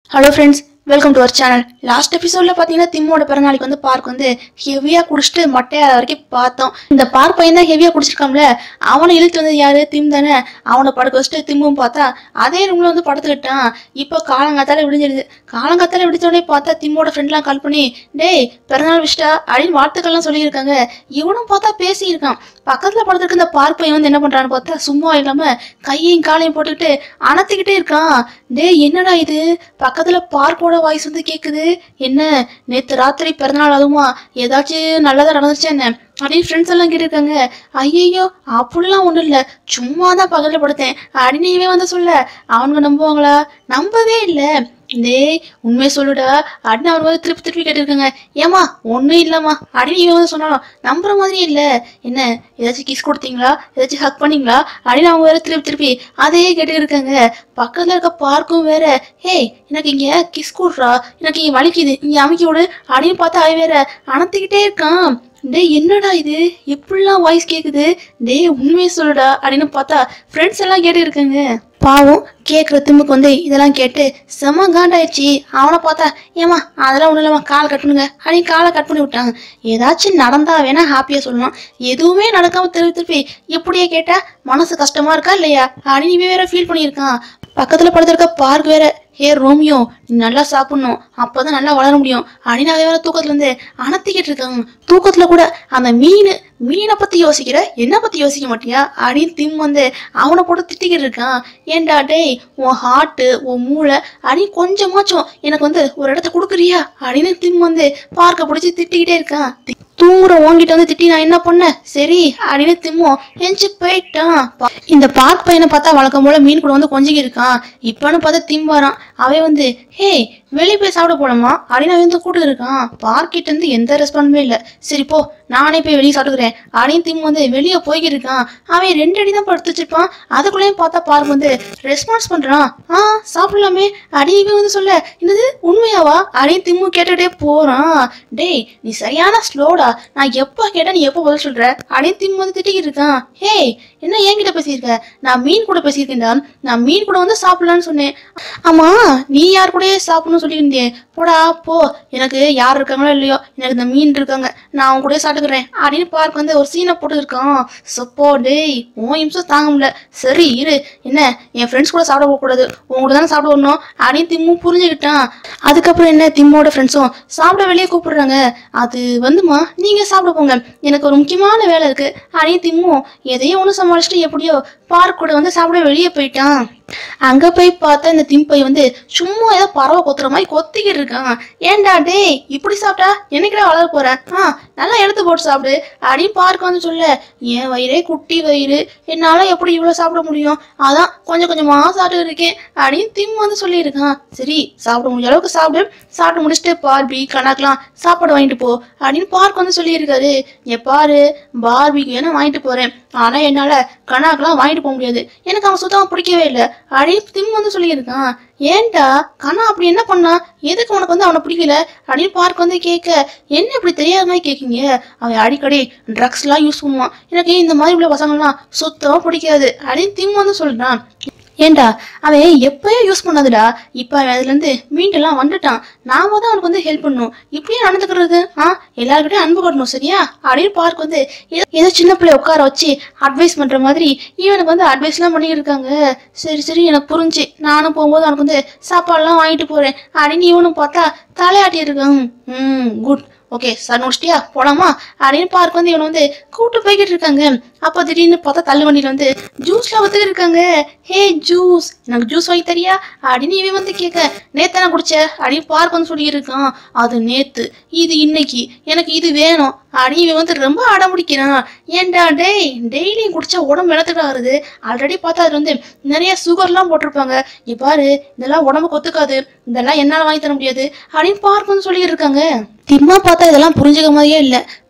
hello friends welcome to our channel last எபிசோட்ல பாத்தீங்கன்னா திம்மோட பிறநாளைக்கு வந்து பார்க் வந்து ஹெவியா குடிச்சிட்டு மட்டையா வரைக்கும் பார்த்தோம் இந்த பார்க் பையன் தான் ஹெவியா குடிச்சிருக்காம்ல அவனை இழுத்து வந்து யாரு திம் தானே அவனை படுக்க வச்சுட்டு திம்மும் பார்த்தா அதே ரூம்ல வந்து படுத்துக்கிட்டான் இப்போ காலங்காத்தால விடிஞ்சிருது காலங்காத்தால விடிச்சோடனே பார்த்தா திம்மோட ஃப்ரெண்ட்லாம் கால் பண்ணி டேய் பிறநாள் விஷட்டா அப்படின்னு வாழ்த்துக்கள்லாம் சொல்லியிருக்காங்க இவனும் பார்த்தா பேசியிருக்கான் பக்கத்துல படுத்துருக்க இந்த பார்க் பையன் வந்து என்ன பண்றான்னு பார்த்தா சும்மா இல்லாம கையையும் காலையும் போட்டுக்கிட்டு அணத்திக்கிட்டே இருக்கான் டேய் என்னடா இது பக்கத்துல பார்க்கோட வாய்ஸ் வந்து கேக்குது என்ன நேத்து ராத்திரி பிறந்தநாள் அதுவுமா ஏதாச்சும் நல்லதா நடந்துச்சா என்ன அப்படின்னு ஃப்ரெண்ட்ஸ் எல்லாம் கேட்டிருக்காங்க ஐயையோ அப்படிலாம் ஒண்ணும் இல்ல சும்மா தான் பக்கத்துல படுத்தேன் அப்படின்னு இவன் வந்து சொல்ல அவனுங்க நம்புவாங்களா நம்பவே இல்ல டேய் உண்மையை சொல்லுடா அப்படின்னு அவர் வந்து திருப்பி திருப்பி கேட்டிருக்காங்க ஏமா ஒன்றும் இல்லைம்மா அப்படின்னு இவன் வந்து சொன்னாலும் நம்புற மாதிரி இல்லை என்ன ஏதாச்சும் கிஸ் கொடுத்தீங்களா ஏதாச்சும் ஹக் பண்ணீங்களா அப்படின்னு அவங்க வேற திருப்பி திருப்பி அதையே கேட்டுட்டு இருக்காங்க பக்கத்துல இருக்க பார்க்கும் வேற ஹேய் எனக்கு இங்க கிஸ் கொடுறா எனக்கு இங்க வலிக்குது இங்க அமைக்கி விடு அப்படின்னு பார்த்தா அவன் வேற அணத்துக்கிட்டே இருக்கான் டேய் என்னடா இது எப்படிலாம் வாய்ஸ் கேக்குது டேய் உண்மையை சொல்லுடா அப்படின்னு பார்த்தா ஃப்ரெண்ட்ஸ் எல்லாம் கேட்டு இருக்காங்க பாவம் கேட்குற திமுக்கு வந்து இதெல்லாம் கேட்டு செம காண்டாயிடுச்சு அவனை பார்த்தா ஏமா அதெல்லாம் ஒன்றும் இல்லைம்மா காலை கட் பண்ணுங்க அப்படின்னு காலை கட் பண்ணி விட்டாங்க ஏதாச்சும் நடந்தா வேணா ஹாப்பியாக சொல்லலாம் எதுவுமே நடக்காம திருப்பி திருப்பி இப்படியே கேட்டா மனசு கஷ்டமா இருக்கா இல்லையா அப்படின்னு இவன் வேற ஃபீல் பண்ணியிருக்கான் பக்கத்துல படுத்திருக்க பார்க் வேற ஏ ரோமியோ நீ நல்லா சாப்பிடணும் அப்பதான் நல்லா வளர முடியும் அப்படின்னு அவன் வேற தூக்கத்துல இருந்து அணத்திக்கிட்டு இருக்காங்க தூக்கத்துல கூட அந்த மீன் மீனை பத்தி யோசிக்கிற என்ன பத்தி யோசிக்க மாட்டியா அப்படின்னு திம் வந்து அவனை போட்டு திட்டிக்கிட்டு இருக்கான் ஏன்டா டேய் உன் ஹார்ட்டு உன் மூளை அப்படின்னு கொஞ்சமாச்சும் எனக்கு வந்து ஒரு இடத்த கொடுக்குறியா அப்படின்னு திம் வந்து பார்க்க பிடிச்சி திட்டிக்கிட்டே இருக்கான் தி- தூங்குற உன்கிட்ட வந்து திட்டி நான் என்ன பண்ணேன் சரி அப்படின்னு திம்மோ எஞ்சி போயிட்டான் பா- இந்த பார்க் பையனை பார்த்தா வழக்கம் போல மீன் கூட வந்து கொஞ்சிக்கி இருக்கான் இப்பன்னு பார்த்தா திம் வரான் அவன் வந்து ஹே வெளியே போய் சாப்பிட போலாமா அப்படின்னு அவன் வந்து கூட்டு இருக்கான் பார்க்கிட்ட இருந்து எந்த ரெஸ்பான்ஸுமே இல்லை சரி போ நானே போய் வெளியே சாப்பிட்டுக்கிறேன் அப்படின்னு திம் வந்து வெளியே போய்கிட்டு இருக்கான் அவன் ரெண்டு அடி தான் படுத்து வச்சிருப்பான் அதுக்குள்ளேயும் பார்த்தா பார்க் வந்து ரெஸ்பான்ஸ் பண்றான் ஆ சாப்பிடலாமே அடி இவன் வந்து சொல்ல என்னது உண்மையாவா அப்படின்னு திம்மு கேட்டுட்டே போறான் டேய் நீ சரியான ஸ்லோடா நான் எப்போ கேட்டா நீ எப்போ பதில் சொல்ற அப்படின்னு திம்மு வந்து திட்டிக்கிட்டு இருக்கான் ஹே என்ன என்கிட்ட பேசியிருக்க நான் மீன் கூட பேசியிருக்கேன்டா நான் மீன் கூட வந்து சாப்பிடலான்னு சொன்னேன் ஆமா நீ யார் கூடயே சாப்பிடணும்னு சொல்லியிருந்தே போடா போ எனக்கு யார் இருக்காங்களோ இல்லையோ எனக்கு இந்த மீன் இருக்காங்க நான் அவங்க கூட சாப்பிட்டுக்கிறேன் அப்படின்னு பார்க்க வந்து ஒரு சீனை போட்டு இருக்கான் சப்போ டேய் உன் நிமிஷம் தாங்க முடியல சரி இரு என்ன என் ஃப்ரெண்ட்ஸ் கூட சாப்பிட போகக்கூடாது உங்க கூட தானே சாப்பிட வரணும் அப்படின்னு திம்மும் புரிஞ்சுக்கிட்டான் அதுக்கப்புறம் என்ன திம்மோட ஃப்ரெண்ட்ஸும் சாப்பிட வெளியே கூப்பிடுறாங்க அது வந்துமா நீங்க சாப்பிட போங்க எனக்கு ஒரு முக்கியமான வேலை இருக்கு அப்படின்னு திம்மும் எதையும் ஒன்று சமாளிச்சுட்டு எப்படியோ பார்க் கூட வந்து சாப்பிட வெளியே போயிட்டான் அங்க போய் பார்த்தா இந்த திம்பை வந்து சும்மா ஏதோ பறவை கொத்துற மாதிரி கொத்திக்கிட்டு இருக்கான் ஏன்டா டேய் இப்படி சாப்பிட்டா என்னைக்குடா வளர போற ஆ நல்லா எடுத்து போட்டு சாப்பிடு அப்படின்னு பார்க்க வந்து சொல்ல என் வயிறே குட்டி வயிறு என்னால எப்படி இவ்வளவு சாப்பிட முடியும் அதான் கொஞ்சம் கொஞ்சமா சாப்பிட்டு இருக்கேன் அப்படின்னு திம் வந்து சொல்லியிருக்கான் சரி சாப்பிட முடிஞ்ச அளவுக்கு சாப்பிடு சாப்பிட்டு முடிச்சுட்டு பார்பி கணக்கெல்லாம் சாப்பாடு வாங்கிட்டு போ அப்படின்னு பார்க் வந்து சொல்லியிருக்காரு இங்க பாரு பார்பிக்கு வேணா வாங்கிட்டு போறேன் ஆனா என்னால கணக்கெல்லாம் வாங்கிட்டு போக முடியாது எனக்கு அவன் சுத்தமா பிடிக்கவே இல்லை அப்படின்னு திம் வந்து சொல்லியிருக்கான் ஏன்டா கண்ணா அப்படி என்ன பண்ணா எதுக்கு உனக்கு வந்து அவனை பிடிக்கல அப்படின்னு பார்க் வந்து கேட்க என்ன இப்படி தெரியாத மாதிரி கேட்கீங்க அவன் அடிக்கடி ட்ரக்ஸ்லாம் யூஸ் பண்ணுவான் எனக்கு இந்த மாதிரி உள்ள பசங்கள்லாம் சுத்தமா பிடிக்காது அப்படின்னு திம் வந்து சொல்றான் ஏன்டா அவன் எப்பயோ யூஸ் பண்ணதுடா இப்போ அவன் அதுலேருந்து மீண்டெல்லாம் வந்துட்டான் நாம தான் அவனுக்கு வந்து ஹெல்ப் பண்ணணும் இப்படியே நடந்துக்கிறது ஆ எல்லாருக்கிட்டையும் அன்பு காட்டணும் சரியா அப்படின்னு பார்க் வந்து ஏதோ ஏதோ சின்ன பிள்ளை உட்கார வச்சு அட்வைஸ் பண்ணுற மாதிரி இவனுக்கு வந்து அட்வைஸ்லாம் பண்ணிட்டு இருக்காங்க சரி சரி எனக்கு புரிஞ்சு நானும் போகும்போது அவனுக்கு வந்து சாப்பாடுலாம் வாங்கிட்டு போகிறேன் அப்படின்னு இவனும் பார்த்தா தலையாட்டி இருக்கான் ம் குட் ஓகே சார் முடிச்சிட்டியா போலாமா அப்படின்னு பார்க் வந்து இவனை வந்து கூட்டு போய்கிட்டு இருக்காங்க அப்போ திடீர்னு பார்த்தா தள்ளு வண்டியில வந்து ஜூஸ்லாம் வந்துட்டு இருக்காங்க ஹே ஜூஸ் எனக்கு ஜூஸ் வாங்கி தரியா அப்படின்னு இவன் வந்து கேட்க நேத்து நான் குடிச்ச அப்படின்னு பார்க் வந்து சொல்லியிருக்கான் அது நேத்து இது இன்னைக்கு எனக்கு இது வேணும் அப்படின்னு இவன் வந்து ரொம்ப அடம்பிடிக்கிறான் ஏன்டா டேய் டெய்லியும் குடிச்சா உடம்பு இழத்துட்டு ஆகுது ஆல்ரெடி பார்த்தா அது வந்து நிறைய சுகர்லாம் போட்டிருப்பாங்க இங்க பாரு இதெல்லாம் உடம்புக்கு ஒத்துக்காது இதெல்லாம் என்னால் வாங்கி தர முடியாது அப்படின்னு பார்க் வந்து சொல்லியிருக்காங்க திம்மா பார்த்தா இதெல்லாம் புரிஞ்சுக்க மாதிரியே இல்லை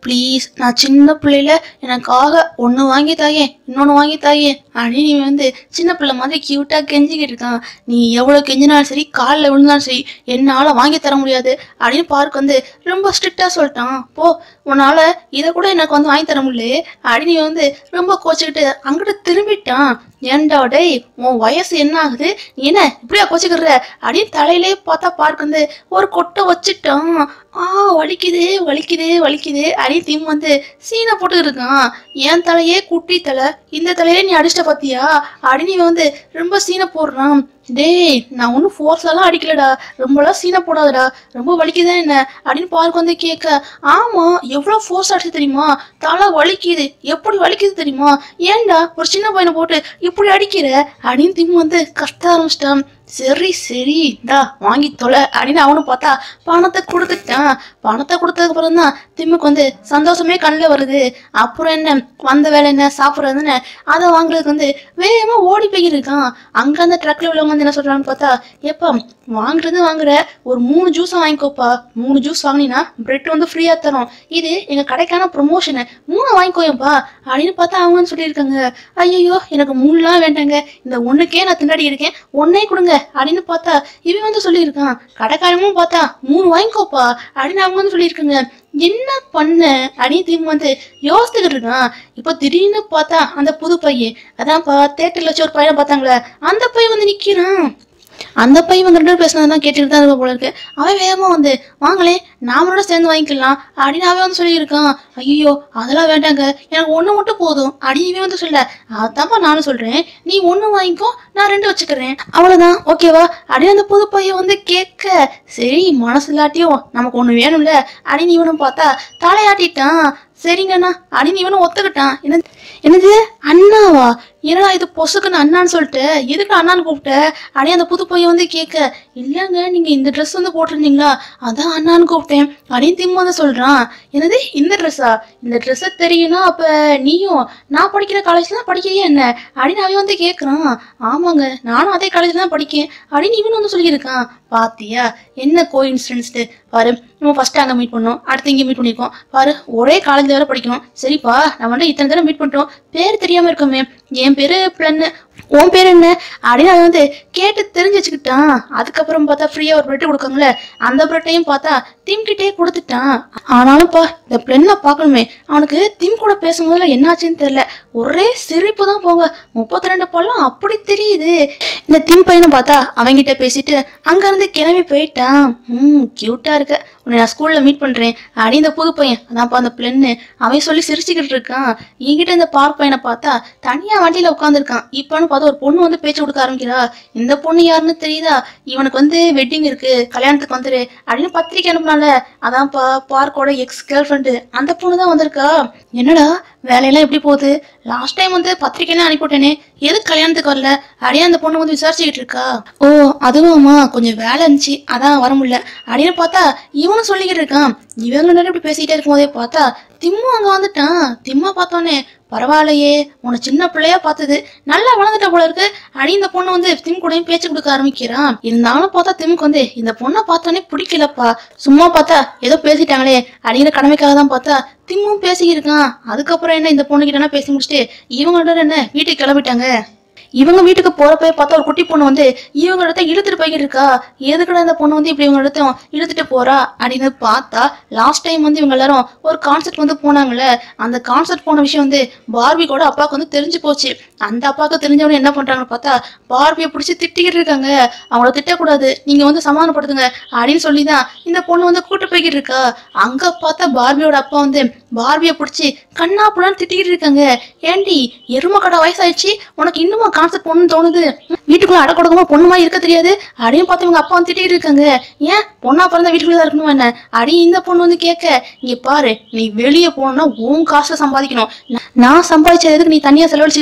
ப்ளீஸ் நான் சின்ன பிள்ளையில எனக்காக ஒன்று வாங்கி தாயே இன்னொன்று வாங்கி தாயே அப்படின்னு நீ வந்து சின்ன பிள்ளை மாதிரி க்யூட்டாக கெஞ்சிக்கிட்டு இருக்கான் நீ எவ்வளோ கெஞ்சினாலும் சரி காலில் விழுந்தாலும் சரி என்னால் வாங்கி தர முடியாது அப்படின்னு பார்க் வந்து ரொம்ப ஸ்ட்ரிக்டாக சொல்லிட்டான் போ உன்னால் இதை கூட எனக்கு வந்து வாங்கி தர முடியல அப்படின்னு நீ வந்து ரொம்ப கோச்சிக்கிட்டு அங்கிட்டு திரும்பிட்டான் ஏன்டா டேய் உன் வயசு என்ன ஆகுது நீ என்ன இப்படியா கோச்சிக்கிற அப்படின்னு தலையிலே பார்த்தா பார்க் வந்து ஒரு கொட்டை வச்சுட்டான் ஆ வலிக்குது வலிக்குது வலிக்குது அப்படின்னு திம் வந்து சீனை போட்டுக்கிட்டு இருக்கான் என் தலையே குட்டி தலை இந்த தலையிலே நீ அடிச்சிட்ட பாத்தியா அப்படின்னு இவன் வந்து ரொம்ப சீனை போடுறான் டேய் நான் ஒன்றும் ஃபோர்ஸ்லாம் அடிக்கலடா ரொம்பலாம் சீனை போடாதடா ரொம்ப வலிக்குதா என்ன அப்படின்னு பார்க்க வந்து கேட்க ஆமா எவ்வளோ ஃபோர்ஸ் அடிச்சு தெரியுமா தலை வலிக்குது எப்படி வலிக்குது தெரியுமா ஏன்டா ஒரு சின்ன பையனை போட்டு இப்படி அடிக்கிற அப்படின்னு திம் வந்து கஷ்ட ஆரம்பிச்சிட்டான் சரி சரி இந்தா வாங்கி தொலை அப்படின்னு அவனும் பார்த்தா பணத்தை கொடுத்துட்டான் பணத்தை கொடுத்ததுக்கு அப்புறம் தான் திம்முக்கு வந்து சந்தோஷமே கண்ணில் வருது அப்புறம் என்ன வந்த வேலை என்ன சாப்பிட்றதுன்னு அதை வாங்குறதுக்கு வந்து வேகமா ஓடி போயிருக்கான் அங்க அந்த ட்ரக்ல உள்ளவங்க வந்து என்ன சொல்றான்னு பார்த்தா எப்பா வாங்குறது வாங்குற ஒரு மூணு ஜூஸை வாங்கிக்கோப்பா மூணு ஜூஸ் வாங்கினா பிரெட் வந்து ஃப்ரீயா தரோம் இது எங்க கடைக்கான ப்ரொமோஷனு மூணு வாங்கிக்கோயப்பா அப்படின்னு பார்த்தா அவங்க வந்து சொல்லியிருக்காங்க ஐயோ எனக்கு மூணுலாம் வேண்டாங்க இந்த ஒண்ணுக்கே நான் திண்டாடி இருக்கேன் ஒன்னே கொடுங்க அப்படின்னு பார்த்தா இவன் வந்து சொல்லியிருக்கான் கடைக்காரங்களும் பார்த்தா மூணு வாங்கிக்கோப்பா அப்படின்னு அவங்க வந்து சொல்லியிருக்காங்க என்ன பண்ண அப்படின்னு திரும்ப வந்து யோசிச்சுக்கிட்டு இருக்கான் இப்போ திடீர்னு பார்த்தா அந்த புது பையன் அதான்ப்பா தேட்டர்ல வச்சு ஒரு பையனை பார்த்தாங்களே அந்த பையன் வந்து நிக்கிறான் அந்த பையன் வந்து ரெண்டு பேரும் பேசினதெல்லாம் கேட்டுட்டு தான் இருக்க போல இருக்கு அவன் வேகமா வந்து வாங்களே நாமளோட சேர்ந்து வாங்கிக்கலாம் அப்படின்னு அவன் வந்து சொல்லியிருக்கான் ஐயோ அதெல்லாம் வேண்டாங்க எனக்கு ஒண்ணு மட்டும் போதும் அப்படின்னு இவன் வந்து சொல்ல அதான்ப்பா நானும் சொல்றேன் நீ ஒண்ணு வாங்கிக்கோ நான் ரெண்டு வச்சுக்கிறேன் அவ்வளவுதான் ஓகேவா அப்படின்னு அந்த புது பையன் வந்து கேட்க சரி மனசு இல்லாட்டியும் நமக்கு ஒண்ணு வேணும்ல அப்படின்னு இவனும் பார்த்தா தலையாட்டிட்டான் சரிங்கண்ணா அப்படின்னு இவனும் ஒத்துக்கிட்டான் என்ன என்னது அண்ணாவா என்னடா இது பொசுக்குன்னு அண்ணான்னு சொல்லிட்டு எதுக்கு அண்ணான்னு கூப்பிட்ட அப்படியே அந்த புது பையன் வந்து கேட்க இல்லைங்க நீங்க இந்த ட்ரெஸ் வந்து போட்டிருந்தீங்களா அதான் அண்ணான்னு கூப்பிட்டேன் அப்படின்னு திம் வந்து சொல்றான் என்னது இந்த ட்ரெஸ்ஸா இந்த ட்ரெஸ்ஸை தெரியும்னா அப்ப நீயும் நான் படிக்கிற காலேஜ்ல தான் படிக்கிறியா என்ன அப்படின்னு அவன் வந்து கேட்குறான் ஆமாங்க நானும் அதே காலேஜ்ல தான் படிக்கேன் அப்படின்னு இவன் வந்து சொல்லியிருக்கான் பாத்தியா என்ன கோ இன்சிடென்ட்ஸ்ட்டு பாரு நம்ம ஃபர்ஸ்ட் அங்கே மீட் பண்ணோம் அடுத்து இங்கே மீட் பண்ணியிருக்கோம் பாரு ஒரே காலேஜ்ல வேற படிக்கணும் சரிப்பா நம்ம வந்து இத்தனை தடவை மீட் பண்ணிட்டோம் பேர் தெரியாம இருக்கோமே என் பேரு பிளன்னு உன் பேர் என்ன அப்படின்னு அவன் வந்து கேட்டு தெரிஞ்சு வச்சுக்கிட்டான் அதுக்கப்புறம் பார்த்தா ஃப்ரீயா ஒரு பிரெட் கொடுக்காங்களே அந்த பிரெட்டையும் பார்த்தா திம் கிட்டே கொடுத்துட்டான் ஆனாலும்ப்பா இந்த பிளென்னை பார்க்கணுமே அவனுக்கு திம் கூட பேசும்போதுல என்னாச்சுன்னு தெரியல ஒரே சிரிப்பு தான் போங்க முப்பத்தி ரெண்டு பழம் அப்படி தெரியுது இந்த திம் பையனை பார்த்தா அவன்கிட்ட பேசிட்டு அங்க இருந்து கிளம்பி போயிட்டான் ம் கியூட்டா இருக்க உன்னை நான் ஸ்கூல்ல மீட் பண்றேன் அடி இந்த புது பையன் அதான்ப்பா அந்த பிளென்னு அவன் சொல்லி சிரிச்சுக்கிட்டு இருக்கான் என்கிட்ட இந்த பார்க் பையனை பார்த்தா தனியா வண்டியில உட்காந்துருக்கான் இப்பன்னு பார்த்தா ஒரு பொண்ணு வந்து பேச்சு கொடுக்க ஆரம்பிக்கிறா இந்த பொண்ணு யாருன்னு தெரியுதா இவனுக்கு வந்து வெட்டிங் இருக்கு கல்யாணத்துக்கு வந்துரு அப்படின்னு பத்திரிக்கை அனுப்புனால அதான்ப்பா பார்க்கோட எக்ஸ் கேர்ள் ஃப்ரெண்டு அந்த பொண்ணு தான் வந்திருக்கா என்னடா வேலையெல்லாம் எப்படி போகுது லாஸ்ட் டைம் வந்து பத்திரிக்கைலாம் அனுப்பிவிட்டேனே எதுக்கு கல்யாணத்துக்கு வரல அப்படியே அந்த பொண்ணு வந்து விசாரிச்சுக்கிட்டு இருக்கா ஓ அதுவாமா கொஞ்சம் வேலை இருந்துச்சு அதான் வர முடியல அப்படின்னு பார்த்தா இவனும் சொல்லிக்கிட்டு இருக்கான் இவங்க ரெண்டு பேரும் இப்படி பேசிக்கிட்டே இருக்கும்போதே பார்த்தா திம்மு அங்க வந்துட்டான் திம்மா பார்த்தோன்னே பரவாயில்லையே உன்னை சின்ன பிள்ளையா பார்த்தது நல்லா வளர்ந்துட்ட போல இருக்கு அடி இந்த பொண்ணு வந்து திம் கூடயும் பேச்சு கொடுக்க ஆரம்பிக்கிறான் இருந்தாலும் பார்த்தா திமுக்கு வந்து இந்த பொண்ணை பார்த்தோன்னே பிடிக்கலப்பா சும்மா பார்த்தா ஏதோ பேசிட்டாங்களே அப்படிங்கிற கடமைக்காக தான் பார்த்தா திம்மும் பேசிக்கிருக்கான் அதுக்கப்புறம் என்ன இந்த பொண்ணு கிட்ட பேசி முடிச்சுட்டு இவங்களோட என்ன வீட்டுக்கு கிளம்பிட்டாங்க இவங்க வீட்டுக்கு போறப்ப பார்த்தா ஒரு குட்டி பொண்ணு வந்து இவங்க இடத்த இழுத்துட்டு போய்கிட்டு இருக்கா எதுக்குடா இந்த பொண்ணு வந்து இப்படி இவங்க இடத்த இழுத்துட்டு போறா அப்படின்னு பார்த்தா லாஸ்ட் டைம் வந்து இவங்க எல்லாரும் ஒரு கான்சர்ட் வந்து போனாங்கல்ல அந்த கான்சர்ட் போன விஷயம் வந்து பார்பி கூட அப்பாவுக்கு வந்து தெரிஞ்சு போச்சு அந்த அப்பாவுக்கு தெரிஞ்சவங்க என்ன பண்றாங்கன்னு பார்த்தா பார்பியை பிடிச்சி திட்டிக்கிட்டு இருக்காங்க அவங்கள திட்டக்கூடாது நீங்க வந்து சமாதானப்படுத்துங்க அப்படின்னு சொல்லி தான் இந்த பொண்ணு வந்து கூட்டு போய்கிட்டு இருக்கா அங்க பார்த்தா பார்பியோட அப்பா வந்து பார்பியை பிடிச்சி கண்ணா புண்ணான்னு திட்டிக்கிட்டு இருக்காங்க ஏண்டி எரும கடை வயசாயிடுச்சு உனக்கு இன்னுமா கான்செப்ட் பொண்ணு தோணுது வீட்டுக்குள்ள அடை கொடுக்கமா பொண்ணுமா இருக்க தெரியாது அப்படின்னு பார்த்து இவங்க அப்பா வந்து திட்டிட்டு இருக்காங்க ஏன் பொண்ணா பிறந்தா வீட்டுக்குள்ள தான் இருக்கணும் என்ன அடி இந்த பொண்ணு வந்து கேட்க இங்க பாரு நீ வெளியே போகணும்னா உன் காசை சம்பாதிக்கணும் நா- நான் சம்பாதிச்ச எதுக்கு நீ தனியா செலவழிச்சுட்டு இருக்க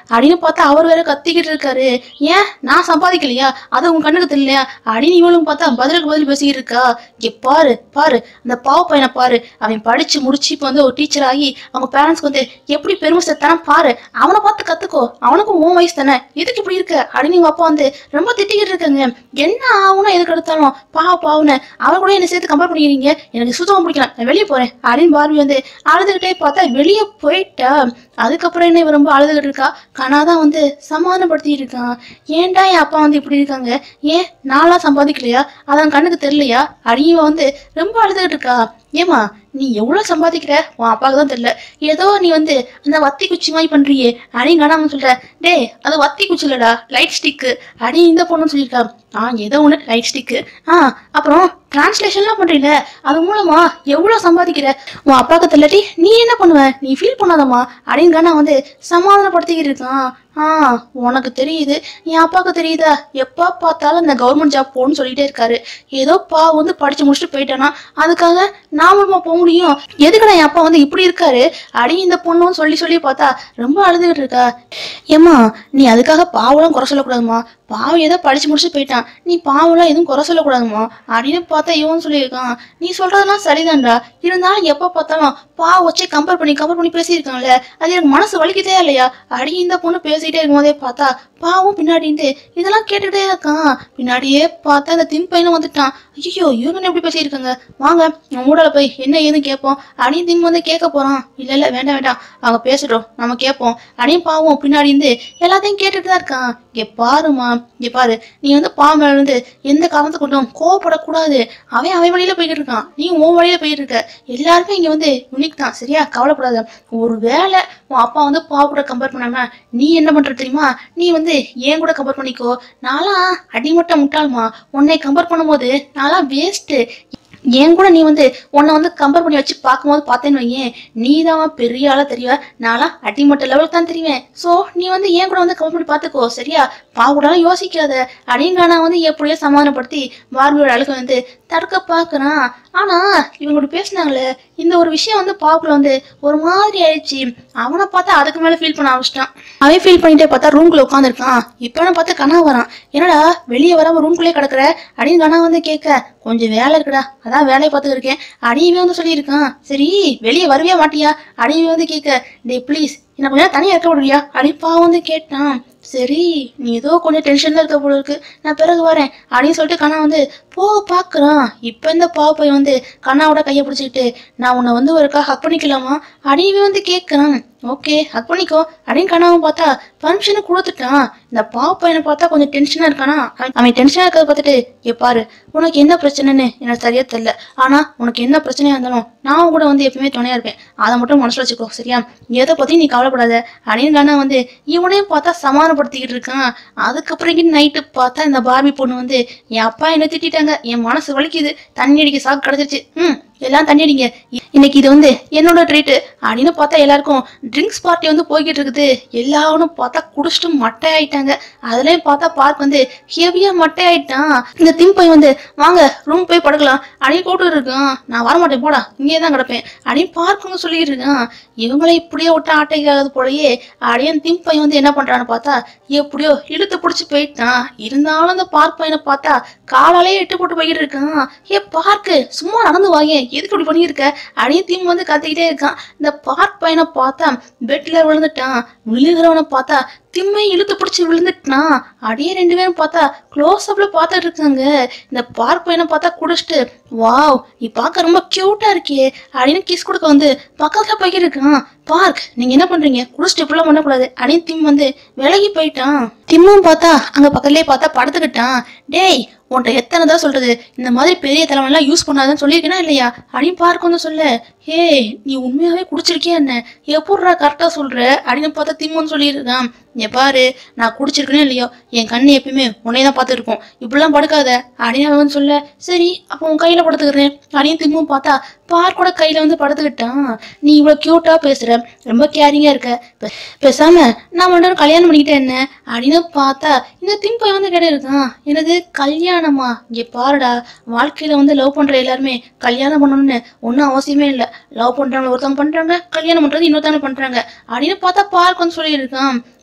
அப்படின்னு பார்த்தா அவர் வேற கத்திக்கிட்டு இருக்காரு ஏன் நான் சம்பாதிக்கலையா அது உங்க கண்ணுக்கு தெரியலையா அப்படின்னு இவளும் பார்த்தா பதிலுக்கு பதில் பேசிக்கிட்டு இருக்கா இங்க பாரு பாரு அந்த பாவ பையனை பாரு அவன் படிச்சு முடிச்சு இப்போ வந்து ஒரு டீச்சர் ஆகி அவங்க பேரண்ட்ஸ்க்கு வந்து எப்படி பெருமை சேர்த்தானு பாரு அவனை பார்த்து கத்துக்கோ அவனுக்கும் உன் வயசு தானே எதுக்கு இப்படி இருக்க அப்படின்னு உங்க அப்பா வந்து ரொம்ப திட்டிக்கிட்டு இருக்காங்க என்ன ஆகும்னா எதுக்கு எடுத்தாலும் பாவ பாவனு அவன் கூட என்ன சேர்த்து கம்பேர் பண்ணிக்கிறீங்க எனக்கு சுத்தமாக பிடிக்கல நான் வெளியே போறேன் அப்படின்னு பார்வி வந்து அழுதுகிட்டே பார்த்தா வெளியே போயிட்டா அதுக்கப்புறம் என்ன இவ ரொம்ப அழுதுகிட்டு இருக்கா கனா தான் வந்து சமாதானப்படுத்திட்டு இருக்கான் ஏன்டா என் அப்பா வந்து இப்படி இருக்காங்க ஏன் நான்லாம் சம்பாதிக்கலையா அதான் கண்ணுக்கு தெரியலையா அடியவ வந்து ரொம்ப அழுதுகிட்டு இருக்கா ஏமா நீ எவ்வளவு சம்பாதிக்கிற உன் அப்பாவுக்கு தான் தெரியல ஏதோ நீ வந்து அந்த வத்தி குச்சி மாதிரி பண்றியே அப்படின்னு காணாம சொல்ற டேய் அது வத்தி குச்சி இல்லடா லைட் ஸ்டிக்கு அடி இந்த பொண்ணுன்னு சொல்லியிருக்கா ஆ ஏதோ ஒன்று லைட் ஸ்டிக்கு ஆ அப்புறம் டிரான்ஸ்லேஷன்லாம் பண்றீல அது மூலமா எவ்வளவு சம்பாதிக்கிற உன் அப்பாவுக்கு தெரியலாட்டி நீ என்ன பண்ணுவ நீ ஃபீல் பண்ணாதம்மா அப்படின்னு நான் வந்து சமாதானப்படுத்திக்கிட்டு இருக்கான் ஆ உனக்கு தெரியுது என் அப்பாவுக்கு தெரியுதா எப்போ பார்த்தாலும் இந்த கவர்மெண்ட் ஜாப் போகணும்னு சொல்லிட்டே இருக்காரு ஏதோ பா வந்து படிச்சு முடிச்சுட்டு போயிட்டானா அதுக்காக நாமளுமா போக முடியும் எதுக்குடா என் அப்பா வந்து இப்படி இருக்காரு அடி இந்த பொண்ணும் சொல்லி சொல்லி பார்த்தா ரொம்ப அழுதுகிட்டு இருக்கா ஏம்மா நீ அதுக்காக பாவெல்லாம் குறை சொல்லக்கூடாதும்மா பாவம் ஏதோ படிச்சு முடிச்சு போயிட்டான் நீ பாவம்லாம் எதுவும் குறை சொல்லக்கூடாதும்மா அப்படின்னு பார்த்தா இவன் சொல்லியிருக்கான் நீ சொல்றதெல்லாம் சரிதான்டா இருந்தாலும் எப்போ பார்த்தாலும் பாவ வச்சு கம்பேர் பண்ணி கம்பேர் பண்ணி பேசியிருக்காங்கல்ல அது எனக்கு மனசு வலிக்குதே இல்லையா அடி இந்த பொண்ணு பேசிக்கிட்டே இருக்கும்போதே பார்த்தா பாவம் பின்னாடி இருந்து இதெல்லாம் கேட்டுக்கிட்டே இருக்கான் பின்னாடியே பார்த்தா இந்த தின் பையனும் வந்துட்டான் ஐயோ இவங்க என்ன எப்படி பேசியிருக்காங்க வாங்க நம்ம மூடால போய் என்ன ஏதுன்னு கேட்போம் அப்படின்னு திம் வந்து கேட்க போறான் இல்ல இல்ல வேண்டாம் வேண்டாம் அவங்க பேசட்டும் நம்ம கேட்போம் அப்படின்னு பாவம் பின்னாடி இருந்து எல்லாத்தையும் கேட்டுட்டு தான் இருக்கான் இங்க பாருமா இங்க பாரு நீ வந்து பாவம் மேல இருந்து எந்த காரணத்தை கொண்டும் கோவப்படக்கூடாது அவன் அவன் வழியில போய்கிட்டு இருக்கான் நீ உன் வழியில போயிட்டு இருக்க எல்லாருமே இங்க வந்து யுனிக் தான் சரியா கவலைப்படாத ஒரு வேளை உன் அப்பா வந்து பாவ கூட கம்பேர் பண்ணாம நீ என்ன பண்ற தெரியுமா நீ வந்து ஏன் கூட கம்பேர் பண்ணிக்கோ நான்லாம் அடிமட்ட முட்டாள்மா உன்னை கம்பேர் பண்ணும்போது நான்லாம் வேஸ்ட்டு என் கூட நீ வந்து உன்னை வந்து கம்பேர் பண்ணி வச்சு பார்க்கும்போது பார்த்தேன்னு வையேன் நீ தான் பெரிய ஆளா தெரியவ நான்லாம் அடிமட்ட லெவலுக்கு தான் தெரிவேன் ஸோ நீ வந்து என் கூட வந்து கம்பேர் பண்ணி பார்த்துக்கோ சரியா பாவக்கூடாலும் யோசிக்காத அப்படின்னு நான் வந்து எப்படியோ சமாதானப்படுத்தி பார்பியோட அழுக வந்து தடுக்க பார்க்கறான் ஆனா இவங்க பேசினாங்களே இந்த ஒரு விஷயம் வந்து பாப்புல வந்து ஒரு மாதிரி ஆயிடுச்சு அவனை பார்த்தா அதுக்கு மேல ஃபீல் பண்ண ஆரம்பிச்சிட்டான் அவன் ஃபீல் பண்ணிட்டே பார்த்தா ரூம்குள்ள உட்காந்துருக்கான் இப்போ அவனை பார்த்து கனா வரான் என்னடா வெளியே வராம ரூம்குள்ளே கிடக்குற அப்படின்னு கனா வந்து கேட்க கொஞ்சம் வேலை இருக்குடா அதான் வேலையை பார்த்துட்டு இருக்கேன் அடியவே வந்து சொல்லியிருக்கான் சரி வெளியே வருவியா மாட்டியா அடியவே வந்து கேட்க டேய் ப்ளீஸ் என்ன கொஞ்சம் தனியாக இருக்க விடுறியா அடிப்பா வந்து கேட்டான் சரி நீ ஏதோ கொஞ்சம் டென்ஷன்ல இருக்க போல இருக்கு நான் பிறகு வரேன் அப்படின்னு சொல்லிட்டு கண்ணா வந்து போக பார்க்குறான் இப்போ இந்த பாவ பையன் வந்து கண்ணாவோட கையை பிடிச்சிக்கிட்டு நான் உன்னை வந்து ஒருக்கா ஹக் பண்ணிக்கலாமா அப்படின்னு வந்து கேட்குறான் ஓகே ஹக் பண்ணிக்கோ அப்படின்னு கண்ணாவும் பார்த்தா பர்மிஷனை கொடுத்துட்டான் இந்த பாவ பையனை பார்த்தா கொஞ்சம் டென்ஷனாக இருக்கானா அவன் அவன் டென்ஷனாக இருக்கிறத பார்த்துட்டு ஏ பாரு உனக்கு என்ன பிரச்சனைன்னு எனக்கு சரியா தெரியல ஆனா உனக்கு என்ன பிரச்சனையா இருந்தாலும் நான் கூட வந்து எப்பவுமே துணையா இருப்பேன் அதை மட்டும் மனசுல வச்சுக்கோ சரியா எதை பத்தி நீ கவலைப்படாத அப்படின்னு கண்ணா வந்து இவனையும் பார்த்தா சமாதானப்படுத்திக்கிட்டு இருக்கான் அதுக்கப்புறம் நைட்டு பார்த்தா இந்த பார்பி பொண்ணு வந்து என் அப்பா என்ன திட்டிட்டாங்க என் மனசு வலிக்குது தண்ணி அடிக்க சாக்கு கிடைச்சிருச்சு ம் எல்லாம் தண்ணி அடிங்க இ- இன்னைக்கு இது வந்து என்னோட ட்ரீட்டு அப்படின்னு பார்த்தா எல்லாருக்கும் ட்ரிங்க்ஸ் பார்ட்டி வந்து போய்கிட்டு இருக்குது எல்லாரும் பார்த்தா குடிச்சிட்டு மட்டை ஆயிட்டாங்க அதுலயும் பார்த்தா பார்க் வந்து ஹெவியா மட்டை ஆயிட்டான் இந்த திம்பை வந்து வாங்க ரூம் போய் படுக்கலாம் அப்படின்னு கூப்பிட்டு இருக்கான் நான் வரமாட்டேன் போடா இங்கே தான் கிடப்பேன் அப்படின்னு பார்க் வந்து சொல்லிட்டு இருக்கான் இவங்கள இப்படியே விட்டு ஆட்டைக்காது போலயே அப்படியே திம்பை வந்து என்ன பண்றான்னு பார்த்தா எப்படியோ இழுத்து பிடிச்சி போயிட்டான் இருந்தாலும் அந்த பார்க் பையனை பார்த்தா காலாலே எட்டு போட்டு போய்கிட்டு இருக்கான் ஏ பார்க்கு சும்மா நடந்து வாங்க எதுக்கு இப்படி பண்ணியிருக்க அப்படின்னு திம் வந்து கத்திக்கிட்டே இருக்கான் இந்த பார்க் பையனை பார்த்தா பெட்ல விழுந்துட்டான் விழுகிறவனை பார்த்தா திம்மை இழுத்து பிடிச்சி விழுந்துட்டான் அடியே ரெண்டு பேரும் பார்த்தா க்ளோஸ் அப்ல பார்த்துட்டு இருக்காங்க இந்த பார்க் பையனை பார்த்தா குடிச்சிட்டு வாவ் நீ பார்க்க ரொம்ப கியூட்டா இருக்கியே அப்படின்னு கிஸ் கொடுக்க வந்து பக்கத்துல போய்கிட்டு இருக்கான் பார்க் நீங்க என்ன பண்றீங்க குடிச்சிட்டு இப்படிலாம் பண்ணக்கூடாது அப்படின்னு திம் வந்து விலகி போயிட்டான் திம்மும் பார்த்தா அங்க பக்கத்துலயே பார்த்தா படுத்துக்கிட்டான் டேய் உன்கிட்ட எத்தனை தான் சொல்றது இந்த மாதிரி பெரிய தலைவன்லாம் யூஸ் பண்ணாதுன்னு சொல்லியிருக்கேனா இல்லையா அப்படின்னு பார்க்க வந்து சொல்ல ஹே நீ உண்மையாவே குடிச்சிருக்கியா என்ன எப்படிடா கரெக்டா சொல்ற அப்படின்னு பார்த்தா திம்முன்னு சொல்லியிருக்கான் இங்க பாரு நான் குடிச்சிருக்கேனே இல்லையோ என் கண்ணு எப்பயுமே உன்னைய தான் பார்த்துருக்கோம் இப்படிலாம் படுக்காத அப்படின்னு அவன் சொல்ல சரி அப்போ உன் கையில படுத்துக்கிறேன் அப்படின்னு திம்மும் பார்த்தா பார்க்கோட கையில வந்து படுத்துக்கிட்டான் நீ இவ்வளவு கியூட்டா பேசுற ரொம்ப கேரிங்கா இருக்க பே- பேசாம நான் மட்டும் கல்யாணம் பண்ணிக்கிட்டேன் என்ன அப்படின்னு பார்த்தா இந்த திம்பை வந்து கேட்டு இருக்கான் எனது கல்யாணமா இங்க பாருடா வாழ்க்கையில வந்து லவ் பண்ற எல்லாருமே கல்யாணம் பண்ணணும்னு ஒன்றும் அவசியமே இல்லை லவ் பண்றவங்க ஒருத்தவங்க பண்றாங்க கல்யாணம் பண்றது இன்னொருத்தவங்க பண்றாங்க அப்படின்னு பார்த்தா பார்க் வந்து சொல்லியிருக்கான்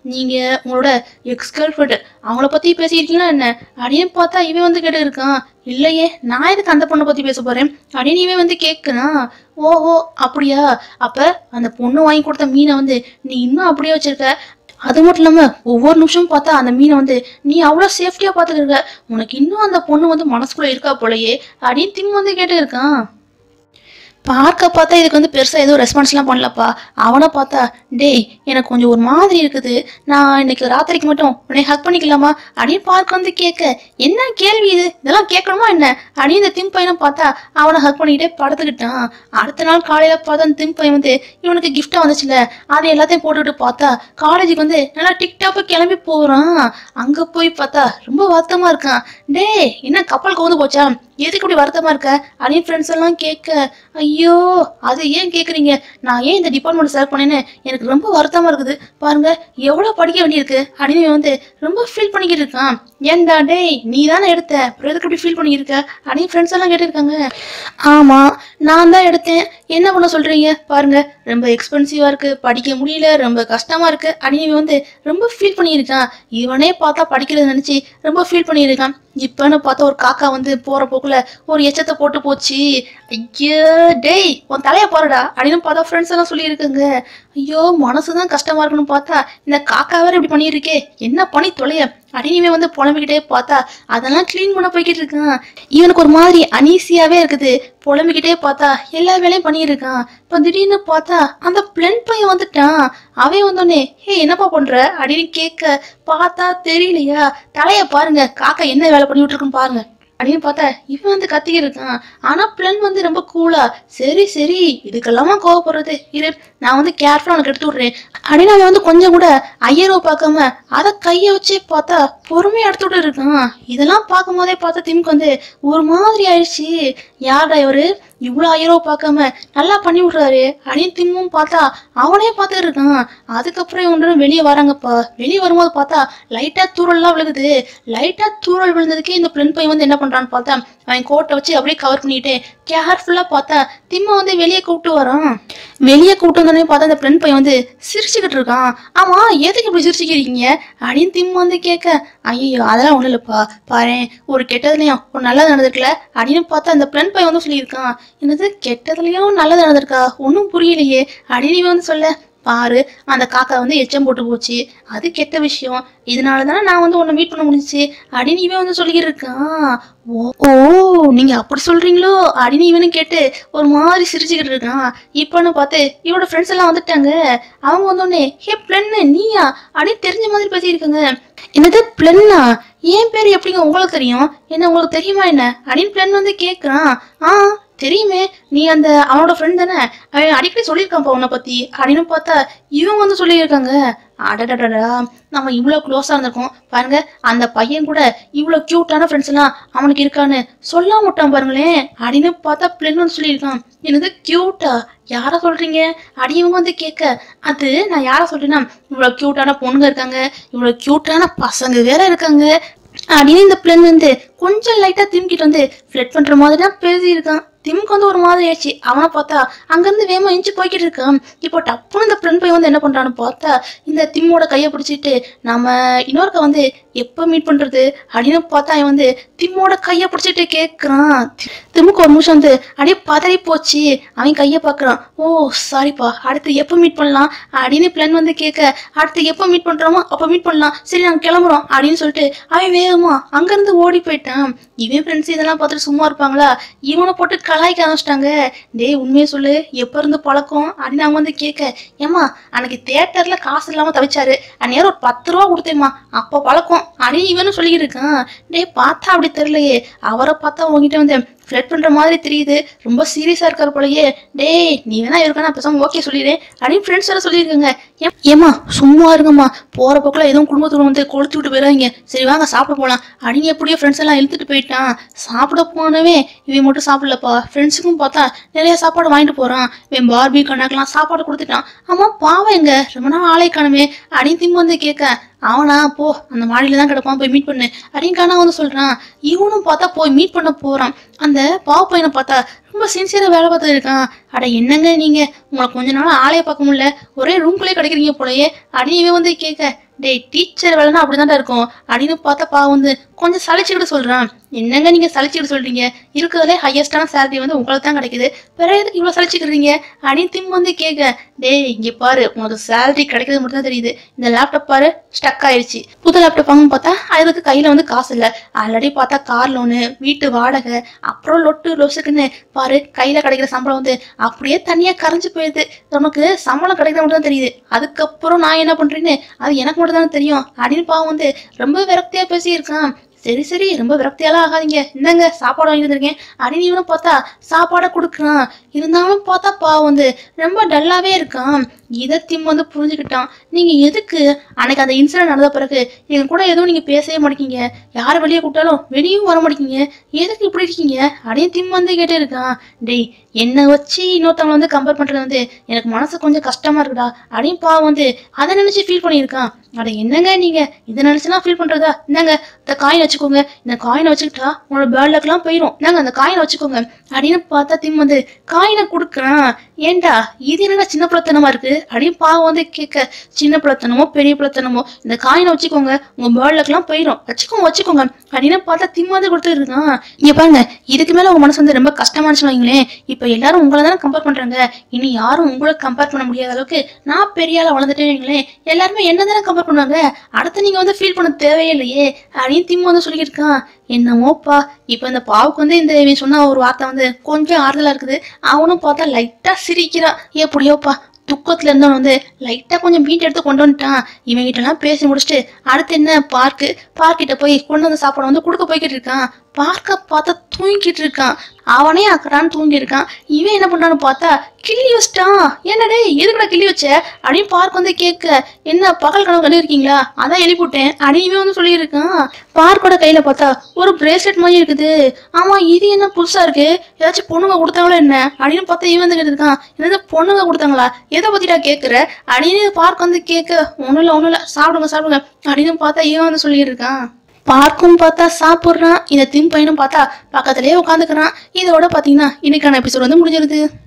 நீங்க உங்களோட எக்ஸ் கேர்ள் ஃப்ரெண்டு அவங்கள பத்தி பேசியிருக்கீங்களா என்ன அப்படின்னு பார்த்தா இவன் வந்து கேட்டு இருக்கான் இல்லையே நான் எதுக்கு அந்த பொண்ணை பத்தி பேச போறேன் அப்படின்னு இவன் வந்து கேட்குறான் ஓஹோ அப்படியா அப்ப அந்த பொண்ணு வாங்கி கொடுத்த மீனை வந்து நீ இன்னும் அப்படியே வச்சிருக்க அது மட்டும் இல்லாம ஒவ்வொரு நிமிஷமும் பார்த்தா அந்த மீனை வந்து நீ அவ்வளோ சேஃப்டியா பார்த்துக்கிருக்க உனக்கு இன்னும் அந்த பொண்ணு வந்து மனசுக்குள்ள இருக்கா போலயே அப்படின்னு திம் வந்து கேட்டு இருக்கான் பார்க்க பார்த்தா இதுக்கு வந்து பெருசா எதுவும் ரெஸ்பான்ஸ்லாம் பண்ணலப்பா அவனை பார்த்தா டேய் எனக்கு கொஞ்சம் ஒரு மாதிரி இருக்குது நான் இன்னைக்கு ராத்திரிக்கு மட்டும் உன்னை ஹக் பண்ணிக்கலாமா அப்படின்னு பார்க்க வந்து கேட்க என்ன கேள்வி இது இதெல்லாம் கேட்கணுமா என்ன அப்படின்னு இந்த திம் பையனை பார்த்தா அவனை ஹக் பண்ணிக்கிட்டே படுத்துக்கிட்டான் அடுத்த நாள் காலையில பார்த்தா அந்த திம் பையன் வந்து இவனுக்கு கிஃப்டா வந்துச்சுல அதை எல்லாத்தையும் போட்டுக்கிட்டு பார்த்தா காலேஜுக்கு வந்து நல்லா டிக்டாப்பா கிளம்பி போறான் அங்க போய் பார்த்தா ரொம்ப வருத்தமா இருக்கான் டேய் என்ன கப்பல் கவுந்து போச்சா எதுக்கு இப்படி வருத்தமா இருக்க அப்படின்னு ஃப்ரெண்ட்ஸ் எல்லாம் கேட்க ஐயோ அது ஏன் கேக்குறீங்க நான் ஏன் இந்த டிபார்ட்மெண்ட் செலக்ட் பண்ணேன்னு எனக்கு ரொம்ப வருத்தமா இருக்குது பாருங்க எவ்வளவு படிக்க வேண்டியிருக்கு அப்படின்னு இவன் வந்து ரொம்ப ஃபீல் பண்ணிக்கிட்டு இருக்கான் ஏன்டா டேய் நீ தானே எடுத்த அப்புறம் எதுக்கு இப்படி ஃபீல் பண்ணியிருக்க அப்படின்னு ஃப்ரெண்ட்ஸ் எல்லாம் கேட்டிருக்காங்க ஆமா நான் தான் எடுத்தேன் என்ன பண்ண சொல்றீங்க பாருங்க ரொம்ப எக்ஸ்பென்சிவா இருக்கு படிக்க முடியல ரொம்ப கஷ்டமா இருக்கு அப்படின்னு இவன் வந்து ரொம்ப ஃபீல் பண்ணியிருக்கான் இவனே பார்த்தா படிக்கிறது நினைச்சு ரொம்ப ஃபீல் பண்ணியிருக்கான் இப்பன்னு பார்த்தா ஒரு காக்கா வந்து போற போக்குல ஒரு எச்சத்தை போட்டு போச்சு ஐயோ டேய் உன் தலைய போறடா அப்படின்னு பார்த்தா ஃப்ரெண்ட்ஸ் எல்லாம் சொல்லியிருக்காங்க ஐயோ மனசுதான் கஷ்டமா இருக்குன்னு பார்த்தா இந்த காக்கா வேற இப்படி பண்ணியிருக்கே என்ன பண்ணி தொலைய அப்படின்னு வந்து புலம்பிக்கிட்டே பார்த்தா அதெல்லாம் க்ளீன் பண்ண போய்கிட்டு இருக்கான் இவனுக்கு ஒரு மாதிரி அனீசியாவே இருக்குது புலம்பிக்கிட்டே பார்த்தா எல்லா வேலையும் பண்ணியிருக்கான் இப்போ திடீர்னு பார்த்தா அந்த பிளன் பையன் வந்துட்டான் அவன் வந்தோடனே ஹே என்னப்பா பண்ற அப்படின்னு கேட்க பார்த்தா தெரியலையா தலைய பாருங்க காக்கா என்ன வேலை பண்ணிட்டு இருக்குன்னு பாருங்க அப்படின்னு பார்த்தா இவன் வந்து கத்திக்கிட்டு இருக்கான் ஆனா பிளன் வந்து ரொம்ப கூலா சரி சரி இதுக்கெல்லாமா கோவப்படுறது இரு நான் வந்து கேர்ஃபுல்லா உனக்கு எடுத்து விடுறேன் அப்படின்னு அவன் வந்து கொஞ்சம் கூட ஐயரோ பார்க்காம அதை கைய வச்சே பார்த்தா பொறுமையா எடுத்து விட்டு இருக்கான் இதெல்லாம் பார்க்கும் போதே பார்த்தா திமுக்கு வந்து ஒரு மாதிரி ஆயிடுச்சு யாரா இவரு இவ்வளோ ஐயரோ பார்க்காம நல்லா பண்ணி விடுறாரு அப்படின்னு திம்மும் பார்த்தா அவனே பார்த்துட்டு இருக்கான் அதுக்கப்புறம் இவங்க வெளியே வராங்கப்பா வெளியே வரும்போது பார்த்தா லைட்டா தூரல்லாம் விழுகுது லைட்டா தூரல் விழுந்ததுக்கே இந்த பிளன் பையன் வந்து என்ன பண்றான்னு பார்த்தா அவன் கோட்டை வச்சு அப்படியே கவர் பண்ணிட்டு கேர்ஃபுல்லா பார்த்தா திம்ம வந்து வெளியே கூப்பிட்டு வரான் வெளியே கூப்பிட்டு வந்தோடனே பார்த்தா அந்த பிளன் பையன் வந்து சிரிச்சுக்கிட்டு இருக்கான் ஆமா எதுக்கு இப்படி சிரிச்சுக்கிறீங்க அப்படின்னு திம் வந்து கேட்க ஐயோ அதெல்லாம் ஒண்ணும் இல்லப்பா பாரேன் ஒரு கெட்டதுலயும் ஒரு நல்லது நடந்திருக்குல அப்படின்னு பார்த்தா அந்த பிளன் பையன் வந்து சொல்லியிருக்கான் என்னது கெட்டதுலயும் நல்லது நடந்திருக்கா ஒன்றும் புரியலையே அப்படின்னு இவன் வந்து சொல்ல பாரு அந்த காக்கா வந்து எச்சம் போட்டு போச்சு அது கெட்ட விஷயம் இதனால தானே நான் வந்து உன்னை மீட் பண்ண முடிஞ்சுச்சு அப்படின்னு இவன் வந்து சொல்லிக்கிட்டு இருக்கான் ஓ ஓ நீங்க அப்படி சொல்றீங்களோ அப்படின்னு இவனும் கேட்டு ஒரு மாதிரி சிரிச்சுக்கிட்டு இருக்கான் இப்பன்னு பார்த்து இவனோட ஃப்ரெண்ட்ஸ் எல்லாம் வந்துட்டாங்க அவங்க வந்தோடனே ஹே பிளன்னு நீயா அப்படின்னு தெரிஞ்ச மாதிரி பேசியிருக்காங்க என்னது பிளன்னா என் பேர் எப்படிங்க உங்களுக்கு தெரியும் என்ன உங்களுக்கு தெரியுமா என்ன அப்படின்னு பிளன் வந்து கேட்குறான் ஆ தெரியுமே நீ அந்த அவனோட ஃப்ரெண்ட் தானே அவன் அடிக்கடி சொல்லியிருக்கான்ப்பா உன்னை பத்தி அப்படின்னு பார்த்தா இவங்க வந்து சொல்லியிருக்காங்க அடடடடா நம்ம இவ்வளோ க்ளோஸாக இருந்திருக்கோம் பாருங்க அந்த பையன் கூட இவ்வளோ க்யூட்டான ஃப்ரெண்ட்ஸ் எல்லாம் அவனுக்கு இருக்கான்னு சொல்ல மாட்டான் பாருங்களேன் அப்படின்னு பார்த்தா பிளன் வந்து சொல்லியிருக்கான் என்னது க்யூட்டா யாரை சொல்றீங்க அடியவங்க வந்து கேட்க அது நான் யாரை சொல்றேன்னா இவ்வளோ க்யூட்டான பொண்ணுங்க இருக்காங்க இவ்வளோ க்யூட்டான பசங்க வேற இருக்காங்க அப்படின்னு இந்த பிளன் வந்து கொஞ்சம் லைட்டா திம்கிட்டு வந்து ஃபிளட் பண்ற மாதிரி தான் பேசியிருக்கான் திமுக்கு வந்து ஒரு மாதிரி ஆயிடுச்சு அவனை பார்த்தா அங்கேருந்து வேகமா இஞ்சி போய்கிட்டு இருக்கான் இப்போ டப்புன்னு இந்த ஃப்ரெண்ட் பையன் வந்து என்ன பண்றான்னு பார்த்தா இந்த திம்மோட கையை பிடிச்சிட்டு நம்ம இன்னொருக்க வந்து எப்போ மீட் பண்றது அப்படின்னு பார்த்தா அவன் வந்து திம்மோட கையை பிடிச்சிட்டு கேட்குறான் திமுக்கு ஒரு நிமிஷம் வந்து அப்படியே பதறி போச்சு அவன் கையை பார்க்குறான் ஓ சாரிப்பா அடுத்து எப்போ மீட் பண்ணலாம் அப்படின்னு பிளான் வந்து கேட்க அடுத்து எப்போ மீட் பண்றோமோ அப்போ மீட் பண்ணலாம் சரி நாங்கள் கிளம்புறோம் அப்படின்னு சொல்லிட்டு அவன் வேகமா அங்கேருந்து ஓடி போயிட்டான் இவன் ஃப்ரெண்ட்ஸ் இதெல்லாம் பார்த்துட்டு சும்மா இருப்பாங்களா இவனை போட்டு கலாய்க்க ஆரம்பிச்சிட்டாங்க டேய் உண்மையை சொல்லு எப்போ இருந்து பழக்கம் அப்படின்னு அவங்க வந்து கேட்க ஏம்மா அன்னைக்கு தேட்டர்ல காசு இல்லாம தவிச்சாரு அந்நேரம் ஒரு பத்து ரூபா கொடுத்தேம்மா அப்போ பழக்கம் அப்படின்னு இவனும் சொல்லிக்கிட்டு இருக்கான் டேய் பார்த்தா அப்படி தெரியலையே அவரை பார்த்தா உங்ககிட்ட வந்து ஃப்ளட் பண்ற மாதிரி தெரியுது ரொம்ப சீரியஸா இருக்காரு போலயே டேய் நீ வேணா இருக்கா நான் பேசாம ஓகே சொல்லிடுறேன் அப்படின்னு ஃப்ரெண்ட்ஸ் எல்லாம் சொல்லியிருக்காங்க ஏம்- ஏம்மா சும்மா இருங்கம்மா போற போக்குல எதுவும் குடும்பத்துல வந்து கொளுத்தி விட்டு போயிடாதீங்க சரி வாங்க சாப்பிட போலாம் அப்படின்னு எப்படியோ ஃப்ரெண்ட்ஸ் எல்லாம் இழுத்துட்டு போயிட்டான் சாப்பிட போனவே இவன் மட்டும் சாப்பிடலப்பா ஃப்ரெண்ட்ஸுக்கும் பார்த்தா நிறைய சாப்பாடு வாங்கிட்டு போறான் இவன் பார்பி கண்ணாக்கெல்லாம் சாப்பாடு கொடுத்துட்டான் ஆமா பாவம் எங்க ரொம்ப நாள் ஆளை காணுமே அப்படின்னு திம்பு வந்து கேட்க அவனா போ அந்த மாடியில தான் கிடப்பான் போய் மீட் பண்ணு அப்படின்னு கண்ணா வந்து சொல்றான் இவனும் பார்த்தா போய் மீட் பண்ண போறான் அந்த பாவ பையனை பார்த்தா ரொம்ப சின்சியரா வேலை பார்த்துட்டு இருக்கான் அட என்னங்க நீங்க உங்களை கொஞ்ச நாள் ஆளைய பார்க்க முடியல ஒரே ரூம்குள்ளே கிடைக்கிறீங்க போலயே அப்படின்னு இவன் வந்து கேட்க டேய் டீச்சர் வேலைன்னா அப்படிதான்டா இருக்கும் அப்படின்னு பார்த்தா பாவம் வந்து கொஞ்சம் சளிச்சுக்கிட்டு சொல்றான் என்னங்க நீங்க சளிச்சுக்கிட்டு சொல்றீங்க இருக்கிறதுலே ஹையஸ்டான சேலரி வந்து உங்களுக்கு தான் கிடைக்குது வேற எதுக்கு இவ்வளவு சளிச்சுக்கிறீங்க அப்படின்னு திம் வந்து கேட்க டேய் இங்க பாரு உனக்கு சேலரி கிடைக்கிறது மட்டும் தான் தெரியுது இந்த லேப்டாப் பாரு ஸ்டக் ஆயிடுச்சு புது லேப்டாப் வாங்கணும் பார்த்தா அதுக்கு கையில வந்து காசு இல்ல ஆல்ரெடி பார்த்தா கார் லோனு வீட்டு வாடகை அப்புறம் லொட்டு லொசுக்குன்னு பாரு கையில கிடைக்கிற சம்பளம் வந்து அப்படியே தனியா கரைஞ்சு போயிடுது நமக்கு சம்பளம் கிடைக்கிறது மட்டும் தான் தெரியுது அதுக்கப்புறம் நான் என்ன பண்றேன்னு அது எனக்கு மட்டும் தான் தெரியும் அப்படின்னு பாவம் வந்து ரொம்ப விரக்தியா பேசியிருக்கான் சரி சரி ரொம்ப விரக்தியாலாம் ஆகாதீங்க இந்தாங்க சாப்பாடு வாங்கி வந்திருக்கேன் அப்படின்னு இவனும் பார்த்தா சாப்பாடை கொடுக்குறான் இருந்தாலும் பார்த்தா பாவம் வந்து ரொம்ப டல்லாவே இருக்கான் இதை திம் வந்து புரிஞ்சுக்கிட்டான் நீங்க எதுக்கு அன்னைக்கு அந்த இன்சிடென்ட் நடந்த பிறகு எங்க கூட எதுவும் நீங்க பேசவே மாட்டேங்க யார் வெளியே கூப்பிட்டாலும் வெளியும் வர மாட்டேங்க எதுக்கு இப்படி இருக்கீங்க அப்படின்னு திம் வந்து கேட்டே இருக்கான் டேய் என்னை வச்சு இன்னொருத்தவங்க வந்து கம்பேர் பண்றது வந்து எனக்கு மனசு கொஞ்சம் கஷ்டமா இருக்குடா அப்படின்னு பாவம் வந்து அதை நினைச்சு ஃபீல் பண்ணியிருக்கான் அட என்னங்க நீங்க இதை நினைச்சுலாம் ஃபீல் பண்றதா என்னங்க இந்த காயின் வச்சுக்கோங்க இந்த காயினை வச்சுக்கிட்டா உங்களோட பேட் லக்லாம் போயிடும் நாங்க அந்த காயினை வச்சுக்கோங்க அப்படின்னு பார்த்தா திம் வந்து காயினை கொடுக்குறான் ஏன்டா இது என்னடா சின்ன பிள்ளைத்தனமா இருக்கு அப்படின்னு பாவம் வந்து கேட்க சின்ன பிள்ளைத்தனமோ பெரிய பிள்ளைத்தனமோ இந்த காயினை வச்சுக்கோங்க உங்க பேட் லக்லாம் போயிடும் வச்சுக்கோங்க வச்சுக்கோங்க அப்படின்னு பார்த்தா திம் வந்து கொடுத்துருக்கான் இங்க பாருங்க இதுக்கு மேல உங்க மனசு வந்து ரொம்ப கஷ்டமானுச்சு வைங்களேன் இப்ப எல்லாரும் உங்களை தானே கம்பேர் பண்றாங்க இனி யாரும் உங்களை கம்பேர் பண்ண முடியாத அளவுக்கு நான் பெரிய ஆளா வளர்ந்துட்டேன் வைங்களேன் எல்லாருமே என்ன தானே கம்பேர் பண்ணுவாங்க அடுத்து நீங்க வந்து ஃபீல் பண்ண தேவையே இல்லையே அப்படின்னு திம் வந்து சொல்லியிருக்கான் என்னமோப்பா இப்போ இந்த பாவுக்கு வந்து இந்த இவன் சொன்ன ஒரு வார்த்தை வந்து கொஞ்சம் ஆறுதலா இருக்குது அவனும் பார்த்தா லைட்டா சிரிக்கிறான் எப்படியோப்பா துக்கத்துல இருந்தவன் வந்து லைட்டா கொஞ்சம் மீட் எடுத்து கொண்டு வந்துட்டான் இவன் கிட்ட எல்லாம் பேசி முடிச்சுட்டு அடுத்து என்ன பார்க்கு பார்க்கிட்ட போய் கொண்டு வந்து சாப்பாடு வந்து கொடுக்க போய்கிட்டு இருக்கான் பார்க்க பார்த்தா தூங்கிட்டு இருக்கான் அவனே அக்கறான்னு தூங்கி இருக்கான் இவன் என்ன பண்றான்னு பார்த்தா கிள்ளி வச்சிட்டான் என்னடே எதுக்குடா கிள்ளி வச்ச அப்படின்னு பார்க் வந்து கேட்க என்ன பகல் கனவு கண்டு இருக்கீங்களா அதான் எழுப்பிவிட்டேன் அப்படின்னு இவன் வந்து சொல்லியிருக்கான் பார்க்கோட கையில பார்த்தா ஒரு பிரேஸ்லெட் மாதிரி இருக்குது ஆமா இது என்ன புதுசா இருக்கு ஏதாச்சும் பொண்ணுங்க கொடுத்தாங்களோ என்ன அப்படின்னு பார்த்தா இவன் வந்து கேட்டிருக்கான் என்னது பொண்ணுங்க கொடுத்தாங்களா எதை பத்திடா கேட்குற அப்படின்னு பார்க் வந்து கேட்க ஒன்றும் இல்லை ஒன்றும் இல்லை சாப்பிடுங்க சாப்பிடுங்க அப்படின்னு பார்த்தா இவன் வந்து சொல்லியிருக்கான் பார்க்கும் பார்த்தா சாப்பிட்றான் இந்த திம் பையனும் பார்த்தா பக்கத்துலயே உட்காந்துக்கிறான் இதோட பார்த்தீங்கன்னா இன்னைக்கான எபிசோட் வந்து முடிஞ்சிருது